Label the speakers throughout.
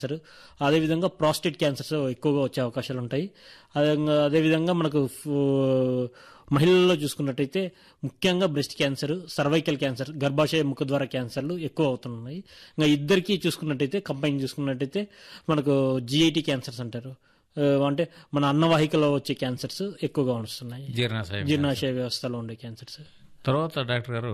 Speaker 1: cancer అదేవిధంగా prostate cancers ఎక్కువగా వచ్చే అవకాశాలు ఉంటాయి అదేవిధంగా అదేవిధంగా మనకు ఫు- మహిళల్లో చూసుకున్నట్టయితే ముఖ్యంగా బ్రెస్ట్ క్యాన్సర్ సర్వైకల్ క్యాన్సర్ గర్భాశయ ముఖద్వార క్యాన్సర్లు ఎక్కువ అవుతున్నాయి ఇంకా ఇద్దరికి చూసుకున్నట్టయితే కంపైన్ చూసుకున్నట్టయితే మనకు జిఐటి క్యాన్సర్స్ అంటారు ఆ, అంటే మన అన్నవాహికలో వచ్చే క్యాన్సర్స్ ఎక్కువగా వస్తున్నాయి
Speaker 2: జీర్ణాశయం
Speaker 1: జీర్ణాశయ వ్యవస్థలో ఉండే క్యాన్సర్స్
Speaker 2: తర్వాత డాక్టర్ గారు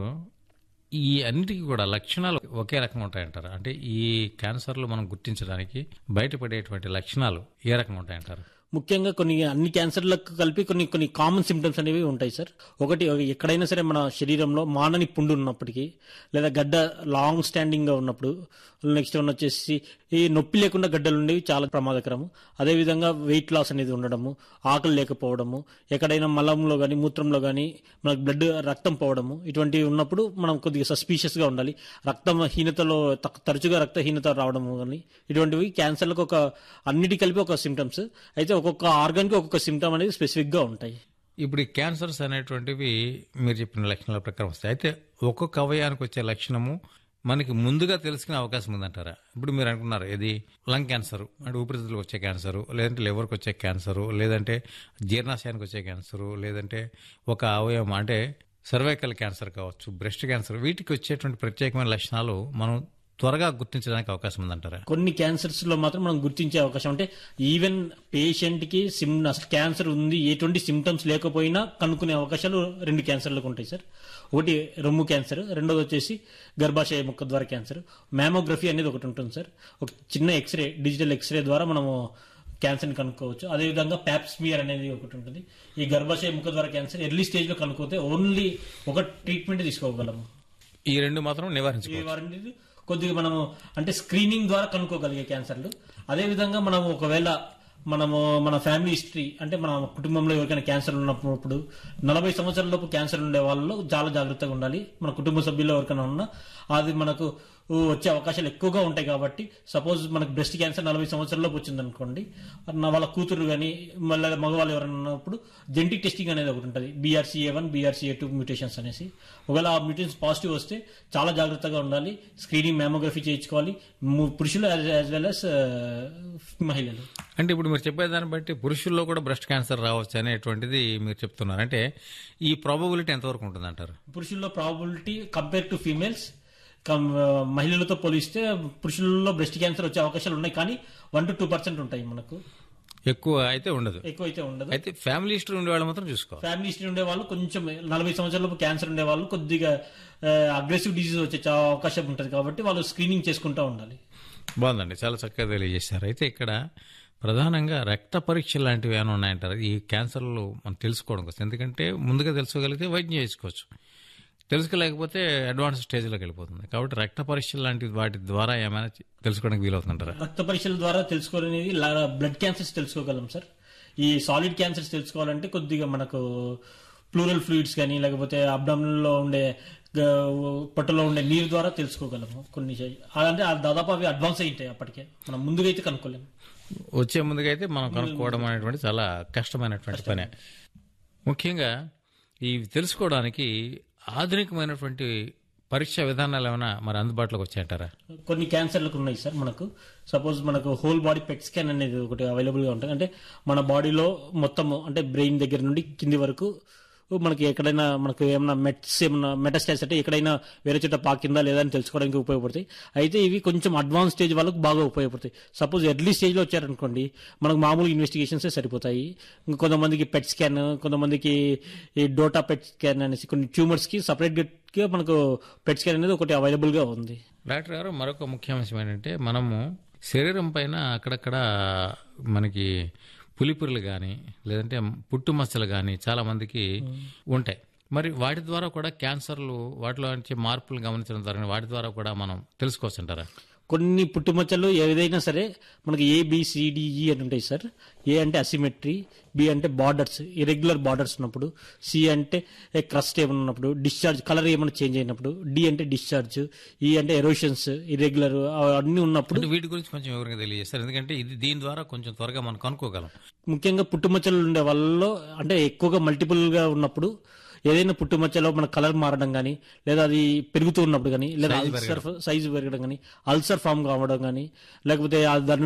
Speaker 2: ఈ అన్నిటికీ కూడా లక్షణాలు ఒకే రకంగా ఉంటాయంటారు అంటే ఈ క్యాన్సర్లు మనం గుర్తించడానికి బయటపడేటువంటి లక్షణాలు ఏ రకంగా ఉంటాయంటారు
Speaker 1: ముఖ్యంగా కొన్ని అన్ని క్యాన్సర్లకు కలిపి కొన్ని కొన్ని కామన్ సిమ్టమ్స్ అనేవి ఉంటాయి సార్ ఒకటి ఎక్కడైనా సరే మన శరీరంలో మానని పుండు ఉన్నప్పటికీ లేదా గడ్డ లాంగ్ స్టాండింగ్ గా ఉన్నప్పుడు నెక్స్ట్ వన్ వచ్చేసి ఈ నొప్పి లేకుండా గడ్డలు ఉండేవి చాలా ప్రమాదకరము అదేవిధంగా వెయిట్ లాస్ అనేది ఉండడము ఆకలి లేకపోవడము ఎక్కడైనా మలంలో కానీ మూత్రంలో కానీ మనకు బ్లడ్ రక్తం పోవడము ఇటువంటివి ఉన్నప్పుడు మనం కొద్దిగా సస్పీషియస్ గా ఉండాలి రక్తం హీనతలో తక్- తరచుగా రక్తహీనత రావడము కానీ ఇటువంటివి క్యాన్సర్లకు ఒక అన్నిటి కలిపి ఒక సిమ్టమ్స్ అయితే ఒక్కొక్క ఆర్గాన్ కి ఒక్కొక్క సిమ్టమ్ అనేది స్పెసిఫిక్ గా ఉంటాయి
Speaker 2: ఇప్పుడు ఈ క్యాన్సర్స్ అనేటువంటివి మీరు చెప్పిన లక్షణాల ప్రకారం వస్తాయి అయితే ఒక్కొక్క అవయానికి వచ్చే లక్షణము మనకి ముందుగా తెలుసుకునే అవకాశం ఉందంటారా ఇప్పుడు మీరు అనుకున్నారు ఇది లంగ్ క్యాన్సర్ అంటే ఊపిరితిత్తులకు వచ్చే క్యాన్సరు లేదంటే లివర్కి వచ్చే క్యాన్సరు లేదంటే జీర్ణాశయానికి వచ్చే క్యాన్సరు లేదంటే ఒక అవయవం అంటే సర్వైకల్ క్యాన్సర్ కావచ్చు బ్రెస్ట్ క్యాన్సర్ వీటికి వచ్చేటువంటి ప్రత్యేకమైన లక్షణాలు మనం త్వరగా గుర్తించడానికి అవకాశం ఉందంటారా
Speaker 1: కొన్ని క్యాన్సర్స్ లో మాత్రం మనం గుర్తించే అవకాశం అంటే ఈవెన్ పేషెంట్ కి సిమ్ అసలు క్యాన్సర్ ఉంది ఎటువంటి సిమ్టమ్స్ లేకపోయినా కనుక్కునే అవకాశాలు రెండు క్యాన్సర్లకు ఉంటాయి సార్ ఒకటి రొమ్ము క్యాన్సర్ రెండోది వచ్చేసి గర్భాశయ ముఖ ద్వారా క్యాన్సర్ మ్యామోగ్రఫీ అనేది ఒకటి ఉంటుంది సార్ ఒక చిన్న ఎక్స్రే డిజిటల్ ఎక్స్రే ద్వారా మనము క్యాన్సర్ని కనుక్కోవచ్చు అదేవిధంగా ప్యాప్స్మియర్ అనేది ఒకటి ఉంటుంది ఈ గర్భాశయ ముఖ ద్వారా క్యాన్సర్ ఎర్లీ స్టేజ్ లో కనుక్కోతే ఓన్లీ ఒక ట్రీట్మెంట్ తీసుకోగలము
Speaker 2: ఈ రెండు మాత్రం నివారించుకో
Speaker 1: ఈ వారంటీ కొద్దిగా మనము అంటే స్క్రీనింగ్ ద్వారా కనుక్కోగలిగే క్యాన్సర్లు అదే విధంగా మనము ఒకవేళ మనము మన ఫ్యామిలీ హిస్టరీ అంటే మన కుటుంబంలో ఎవరికైనా క్యాన్సర్ ఉన్నప్పుడు నలభై సంవత్సరాల లోపు క్యాన్సర్ ఉండే వాళ్ళలో చాలా జాగ్రత్తగా ఉండాలి మన కుటుంబ సభ్యుల్లో ఎవరికైనా ఉన్నా అది మనకు వచ్చే అవకాశాలు ఎక్కువగా ఉంటాయి కాబట్టి సపోజ్ మనకు బ్రెస్ట్ క్యాన్సర్ నలభై సంవత్సరాలలోపు వచ్చింది అనుకోండి నా వాళ్ళ కూతురు కానీ మళ్ళీ మగవాళ్ళు ఎవరైనా ఉన్నప్పుడు జెంటిక్ టెస్టింగ్ అనేది ఒకటి ఉంటుంది BRCA one BRCA two mutations అనేసి ఒకవేళ ఆ మ్యూటేషన్స్ పాజిటివ్ వస్తే చాలా జాగ్రత్తగా ఉండాలి స్క్రీనింగ్ మ్యామోగ్రఫీ చేయించుకోవాలి ము- పురుషులు యాజ్ వెల్ యాజ్ మహిళలు
Speaker 2: అంటే ఇప్పుడు మీరు చెప్పేదాన్ని బట్టి పురుషుల్లో కూడా బ్రెస్ట్ క్యాన్సర్ రావచ్చు అనేటువంటిది మీరు చెప్తున్నారు అంటే ఈ ప్రాబబిలిటీ ఎంతవరకు ఉంటుంది అంటారు
Speaker 1: పురుషుల్లో ప్రాబిలిటీ కంపేర్ టు ఫీమేల్స్ మహిళలతో పోలిస్తే పురుషుల్లో బ్రెస్ట్ క్యాన్సర్ వచ్చే అవకాశాలు ఉన్నాయి కానీ వన్ టు టూ పర్సెంట్ ఉంటాయి మనకు
Speaker 2: ఎక్కువ అయితే ఉండదు
Speaker 1: ఎక్కువైతే ఉండదు
Speaker 2: అయితే ఫ్యామిలీ హిస్టరీ ఉండే వాళ్ళు మాత్రం చూసుకోవాలి
Speaker 1: ఫ్యామిలీ హిస్టరీ ఉండే వాళ్ళు కొంచెం నలభై సంవత్సరాలపు క్యాన్సర్ ఉండే వాళ్ళు కొద్దిగా అగ్రెసివ్ డిజీజ్ వచ్చే చా- అవకాశం ఉంటుంది కాబట్టి వాళ్ళు స్క్రీనింగ్ చేసుకుంటూ ఉండాలి
Speaker 2: బాగుందండి చాలా చక్కగా తెలియజేశారు అయితే ఇక్కడ ప్రధానంగా రక్త పరీక్ష లాంటివి ఏమైనా ఉన్నాయంటారు ఈ క్యాన్సర్లు మనం తెలుసుకోవడం కోసం ఎందుకంటే ముందుగా తెలుసుకోగలిగితే వైద్యం చేసుకోవచ్చు తెలుసుకోలేకపోతే అడ్వాన్స్ స్టేజ్లోకి వెళ్ళిపోతుంది కాబట్టి రక్త పరీక్ష లాంటి వాటి ద్వారా ఏమైనా తెలుసుకోవడానికి వీలవుతుంటారా
Speaker 1: రక్త పరీక్షల ద్వారా తెలుసుకోవాలనేది బ్లడ్ క్యాన్సర్స్ తెలుసుకోగలం సార్ ఈ సాలిడ్ క్యాన్సర్స్ తెలుసుకోవాలంటే కొద్దిగా మనకు ప్లూరల్ ఫ్లూయిడ్స్ కానీ లేకపోతే అబ్డామినల్ లో ఉండే గ- పొట్టలో ఉండే నీరు ద్వారా తెలుసుకోగలము కొన్ని చే- అంటే ఆ దాదాపు అవి అడ్వాన్స్ అయి ఉంటాయి అప్పటికే మనం ముందుగా అయితే కనుక్కోలేము
Speaker 2: వచ్చే ముందుగా అయితే మనం కనుక్కోవడం అనేటువంటి చాలా కష్టమైనటువంటి పనే ముఖ్యంగా ఈ తెలుసుకోవడానికి ఆధునికమైనటువంటి పరీక్షా విధానాలు ఏమైనా మరి అందుబాటులోకి వచ్చాయంటారా
Speaker 1: కొన్ని క్యాన్సర్లకు ఉన్నాయి సార్ మనకు సపోజ్ మనకు హోల్ బాడీ పెట్ స్కాన్ అనేది ఒకటి అవైలబుల్ గా ఉంటుంది అంటే మన బాడీలో మొత్తం అంటే బ్రెయిన్ దగ్గర నుండి కింది వరకు మనకి ఎక్కడైనా మనకు ఏమైనా మెట్స్ ఏమైనా మెటస్టాస్ అంటే ఎక్కడైనా వేరే చోట పాకిందా లేదా అని తెలుసుకోవడానికి ఉపయోగపడతాయి అయితే ఇవి కొంచెం అడ్వాన్స్ స్టేజ్ వాళ్ళకు బాగా ఉపయోగపడతాయి సపోజ్ ఎర్లీ స్టేజ్లో వచ్చారనుకోండి మనకు మామూలు ఇన్వెస్టిగేషన్సే సరిపోతాయి ఇంకా కొంతమందికి పెట్ స్కాన్ కొంతమందికి ఈ డోటా పెట్ స్కాన్ అనేసి కొన్ని ట్యూమర్స్కి సపరేట్గా మనకు పెట్ స్కాన్ అనేది ఒకటి అవైలబుల్గా ఉంది
Speaker 2: డాక్టర్ గారు మరొక ముఖ్య అంశం ఏంటంటే మనము శరీరం పైన అక్కడక్కడ మనకి పులిపురులు కానీ లేదంటే పుట్టు మచ్చలు కానీ చాలా మందికి ఉంటాయి మరి వాటి ద్వారా కూడా క్యాన్సర్లు వాటిలో నుంచి మార్పులు గమనించడం ద్వారా వాటి ద్వారా కూడా మనం తెలుసుకోవచ్చు అంటారా
Speaker 1: కొన్ని పుట్టుమచ్చలు ఏదైనా సరే మనకి ఏ బిసిడిఈ అని ఉంటాయి సార్ ఏ అంటే అసిమెట్రీ బి అంటే బార్డర్స్ ఇరెగ్యులర్ బార్డర్స్ ఉన్నప్పుడు సి అంటే క్రస్ట్ ఏమైనా ఉన్నప్పుడు డిశ్చార్జ్ కలర్ ఏమైనా చేంజ్ అయినప్పుడు డి అంటే డిశ్చార్జ్ ఈ అంటే ఎరోషన్స్ ఇరెగ్యులర్ అన్ని ఉన్నప్పుడు
Speaker 2: అంటే వీటి గురించి కొంచెం వివరంగా తెలియజేస్తారు ఎందుకంటే ఇది దీని ద్వారా కొంచెం త్వరగా మనం కనుక్కోగలం
Speaker 1: ముఖ్యంగా పుట్టుమచ్చలు ఉండే వాళ్ళలో అంటే ఎక్కువగా మల్టిపుల్ గా ఉన్నప్పుడు ఏదైనా పుట్టుమచ్చలో మన కలర్ మారడం కానీ లేదా అది పెరుగుతూ ఉన్నప్పుడు కానీ లేదా అల్సర్ సైజు పెరగడం కానీ అల్సర్ ఫామ్ కావడం కానీ లేకపోతే ఆ దాని